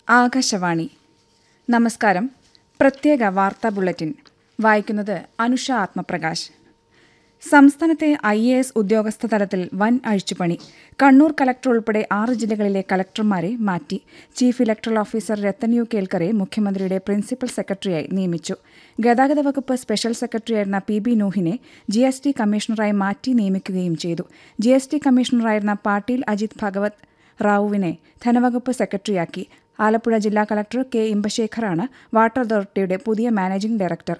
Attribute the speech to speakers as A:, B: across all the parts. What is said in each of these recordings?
A: ആകാശവാണി നമസ്കാരം പ്രത്യേക വാർത്താ ബുള്ളറ്റിൻ വായിക്കുന്നത് അനുഷ ആത്മപ്രകാശ് സംസ്ഥാനത്തെ ഐ എ എസ് ഉദ്യോഗസ്ഥ തലത്തിൽ വൻ അഴിച്ചുപണി കണ്ണൂർ കലക്ടർ ഉൾപ്പെടെ ആറ് ജില്ലകളിലെ കലക്ടർമാരെ മാറ്റി chief electoral officer Rathan U കേൽക്കറെ മുഖ്യമന്ത്രിയുടെ പ്രിൻസിപ്പൽ സെക്രട്ടറിയായി നിയമിച്ചു ഗതാഗത വകുപ്പ് സ്പെഷ്യൽ സെക്രട്ടറിയായിരുന്ന പി ബി നൂഹിനെ ജി എസ് ടി കമ്മീഷണറായി മാറ്റി നിയമിക്കുകയും ചെയ്തു ജി എസ് ടി കമ്മീഷണറായിരുന്ന പാട്ടീൽ അജിത് ഭഗവത് റാവുവിനെ ധനവകുപ്പ് സെക്രട്ടറിയാക്കി ആലപ്പുഴ ജില്ലാ കളക്ടർ കെ ഇമ്പശേഖറാണ് വാട്ടർ അതോറിറ്റിയുടെ പുതിയ മാനേജിംഗ് ഡയറക്ടർ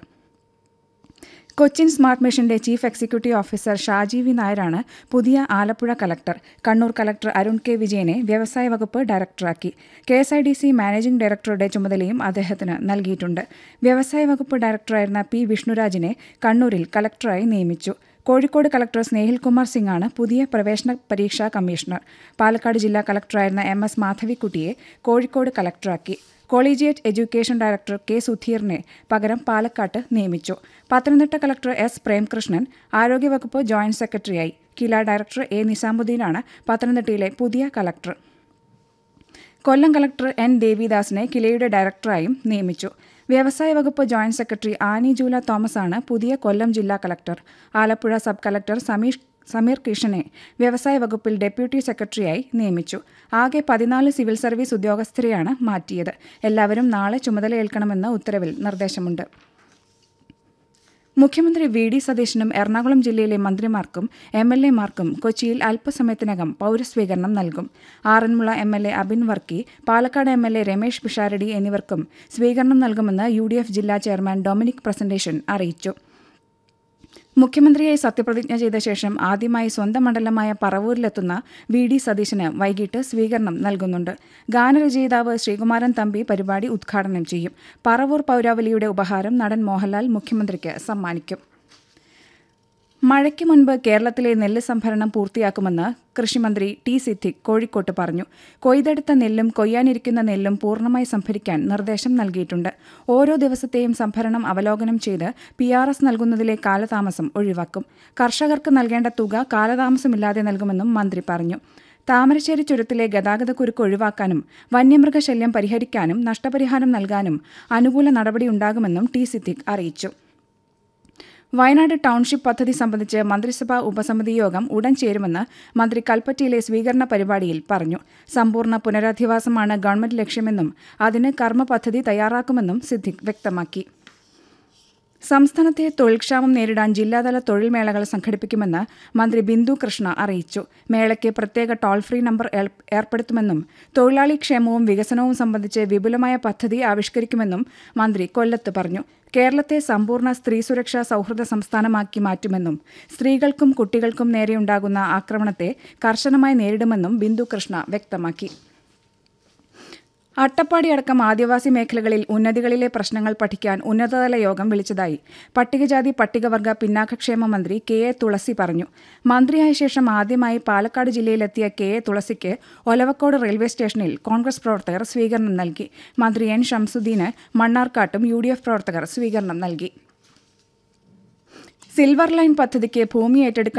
A: കൊച്ചിൻ സ്മാർട്ട് മിഷന്റെ chief executive officer Shaji V നായരാണ് പുതിയ Alappuzha collector Kannur collector Arun K വിജയനെ വ്യവസായ വകുപ്പ് ഡയറക്ടറാക്കി K S I D C managing ഡയറക്ടറുടെ ചുമതലയും അദ്ദേഹത്തിന് നൽകിയിട്ടുണ്ട് വ്യവസായ വകുപ്പ് ഡയറക്ടറായിരുന്ന പി വിഷ്ണുരാജിനെ കണ്ണൂരിൽ കലക്ടറായി നിയമിച്ചു കോഴിക്കോട് കളക്ടർ സ്നേഹിൽകുമാർ സിംഗാണ് പുതിയ പ്രവേശന പരീക്ഷാ കമ്മീഷണർ പാലക്കാട് ജില്ലാ കളക്ടറായിരുന്ന എം എസ് മാധവിക്കുട്ടിയെ കോഴിക്കോട് കളക്ടറാക്കി കോളീജിയറ്റ് എഡ്യൂക്കേഷൻ ഡയറക്ടർ കെ സുധീറിനെ പകരം പാലക്കാട്ട് നിയമിച്ചു പത്തനംതിട്ട കളക്ടർ എസ് പ്രേംകൃഷ്ണൻ ആരോഗ്യവകുപ്പ് ജോയിന്റ് സെക്രട്ടറിയായി കില ഡയറക്ടർ എ നിസാമുദ്ദീനാണ് പത്തനംതിട്ടയിലെ പുതിയ കളക്ടർ കൊല്ലം കളക്ടർ എൻ ദേവിദാസിനെ കിലയുടെ ഡയറക്ടറായും നിയമിച്ചു വ്യവസായ വകുപ്പ് joint secretary Annie Jula Thomas ആണ് പുതിയ കൊല്ലം ജില്ലാ കളക്ടർ ആലപ്പുഴ സബ് കളക്ടർ സമീഷ് സമീർ കൃഷ്ണനെ വ്യവസായ വകുപ്പിൽ ഡെപ്യൂട്ടി സെക്രട്ടറിയായി നിയമിച്ചു ആകെ പതിനാല് സിവിൽ സർവീസ് ഉദ്യോഗസ്ഥരെയാണ് മാറ്റിയത് എല്ലാവരും നാളെ ചുമതലയേൽക്കണമെന്ന് ഉത്തരവിൽ നിർദ്ദേശമുണ്ട് മുഖ്യമന്ത്രി വി ഡി സതീശനും എറണാകുളം ജില്ലയിലെ മന്ത്രിമാർക്കും എം എൽ എമാർക്കും കൊച്ചിയിൽ അല്പസമയത്തിനകം പൌരസ്വീകരണം നൽകും Aranmula M L A Abin Varkey Palakkad M L A Ramesh Pisharody എന്നിവർക്കും സ്വീകരണം നൽകുമെന്ന് യു ഡി എഫ് ജില്ലാ ചെയർമാൻ ഡൊമിനിക് പ്രസന്റേഷൻ അറിയിച്ചു മുഖ്യമന്ത്രിയായി സത്യപ്രതിജ്ഞ ചെയ്ത ശേഷം ആദ്യമായി സ്വന്തം മണ്ഡലമായ പറവൂരിലെത്തുന്ന വി ഡി സതീശന് വൈകിട്ട് സ്വീകരണം നൽകുന്നുണ്ട് ഗാനരചയിതാവ് ശ്രീകുമാരൻ തമ്പി പരിപാടി ഉദ്ഘാടനം ചെയ്യും പറവൂർ പൗരാവലിയുടെ ഉപഹാരം നടൻ മോഹൻലാൽ മുഖ്യമന്ത്രിക്ക് സമ്മാനിക്കും മഴയ്ക്ക് മുൻപ് കേരളത്തിലെ നെല്ല് സംഭരണം പൂർത്തിയാക്കുമെന്ന് കൃഷിമന്ത്രി ടി സിദ്ദിഖ് കോഴിക്കോട്ട് പറഞ്ഞു കൊയ്തെടുത്ത നെല്ലും കൊയ്യാനിരിക്കുന്ന നെല്ലും പൂർണ്ണമായി സംഭരിക്കാൻ നിർദ്ദേശം നൽകിയിട്ടുണ്ട് ഓരോ ദിവസത്തെയും സംഭരണം അവലോകനം ചെയ്ത് പി ആർ എസ് നൽകുന്നതിലെ കാലതാമസം ഒഴിവാക്കും കർഷകർക്ക് നൽകേണ്ട തുക കാലതാമസമില്ലാതെ നൽകുമെന്നും മന്ത്രി പറഞ്ഞു താമരശ്ശേരി ചുരത്തിലെ ഗതാഗതക്കുരുക്ക് ഒഴിവാക്കാനും വന്യമൃഗശല്യം പരിഹരിക്കാനും നഷ്ടപരിഹാരം നൽകാനും അനുകൂല നടപടിയുണ്ടാകുമെന്നും ടി സിദ്ദിഖ് അറിയിച്ചു വയനാട് ടൗൺഷിപ്പ് പദ്ധതി സംബന്ധിച്ച് മന്ത്രിസഭാ ഉപസമിതി യോഗം ഉടൻ ചേരുമെന്ന് മന്ത്രി കൽപ്പറ്റയിലെ സ്വീകരണ പരിപാടിയിൽ പറഞ്ഞു സമ്പൂർണ്ണ പുനരധിവാസമാണ് ഗവൺമെന്റ് ലക്ഷ്യമെന്നും അതിന് കർമ്മ പദ്ധതി തയ്യാറാക്കുമെന്നും സിദ്ദിഖ് വ്യക്തമാക്കി സംസ്ഥാനത്തെ തൊഴിൽക്ഷാമം നേരിടാൻ ജില്ലാതല തൊഴിൽ മേളകൾ സംഘടിപ്പിക്കുമെന്ന് മന്ത്രി ബിന്ദു കൃഷ്ണ അറിയിച്ചു മേളയ്ക്ക് പ്രത്യേക ടോൾ ഫ്രീ നമ്പർ ഏർപ്പെടുത്തുമെന്നും തൊഴിലാളി ക്ഷേമവും വികസനവും സംബന്ധിച്ച് വിപുലമായ പദ്ധതി ആവിഷ്കരിക്കുമെന്നും മന്ത്രി കൊല്ലത്ത് പറഞ്ഞു കേരളത്തെ സമ്പൂർണ്ണ സ്ത്രീ സുരക്ഷാ സൗഹൃദ സംസ്ഥാനമാക്കി മാറ്റുമെന്നും സ്ത്രീകൾക്കും കുട്ടികൾക്കും നേരെയുണ്ടാകുന്ന ആക്രമണത്തെ കർശനമായി നേരിടുമെന്നും ബിന്ദു കൃഷ്ണ വ്യക്തമാക്കി അട്ടപ്പാടി അടക്കം ആദിവാസി മേഖലകളിൽ ഉന്നതികളിലെ പ്രശ്നങ്ങൾ പഠിക്കാൻ ഉന്നതതല യോഗം വിളിച്ചതായി പട്ടികജാതി പട്ടികവർഗ പിന്നാക്കക്ഷേമ മന്ത്രി കെ എ തുളസി പറഞ്ഞു മന്ത്രിയായ ശേഷം ആദ്യമായി പാലക്കാട് ജില്ലയിലെത്തിയ കെ എ തുളസിക്ക് ഒലവക്കോട് റെയിൽവേ സ്റ്റേഷനിൽ കോൺഗ്രസ് പ്രവർത്തകർ സ്വീകരണം നൽകി മന്ത്രി എൻ ഷംസുദ്ദീന് മണ്ണാർക്കാട്ടും യു പ്രവർത്തകർ സ്വീകരണം നൽകി സിൽവർ ലൈൻ പദ്ധതിക്ക് ഭൂമി ഏറ്റെടുക്കാൻ